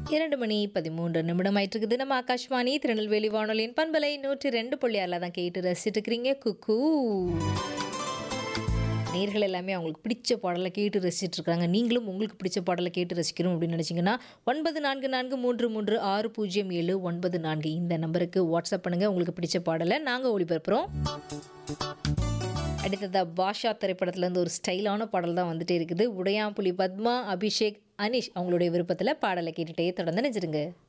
இரண்டு மணி பதிமூன்று நிமிடம் ஆயிட்டு இருக்குது நம்ம ஆகாஷ்வாணி திருநெல்வேலி வானொலியின் பண்பலை நூற்றி ரெண்டு புள்ளி ஆறில் தான் கேட்டு ரசிச்சுட்டு இருக்கிறீங்க குக்கு நேர்கள் எல்லாமே அவங்களுக்கு பிடிச்ச பாடலை கேட்டு ரசிச்சுட்டு இருக்காங்க நீங்களும் உங்களுக்கு பிடிச்ச பாடலை கேட்டு ரசிக்கணும் அப்படின்னு நினச்சிங்கன்னா ஒன்பது நான்கு நான்கு மூன்று மூன்று ஆறு பூஜ்ஜியம் ஏழு ஒன்பது நான்கு இந்த நம்பருக்கு வாட்ஸ்அப் பண்ணுங்கள் உங்களுக்கு பிடிச்ச பாடலை நாங்கள் ஒளிபரப்புகிறோம் அடுத்ததா பாஷா திரைப்படத்துலேருந்து ஒரு ஸ்டைலான பாடல் தான் வந்துட்டே இருக்குது உடையாம்புலி பத்மா அபிஷேக் அனிஷ் அவங்களுடைய விருப்பத்தில் பாடலை கேட்டுகிட்டே தொடர்ந்து நினைச்சிருங்க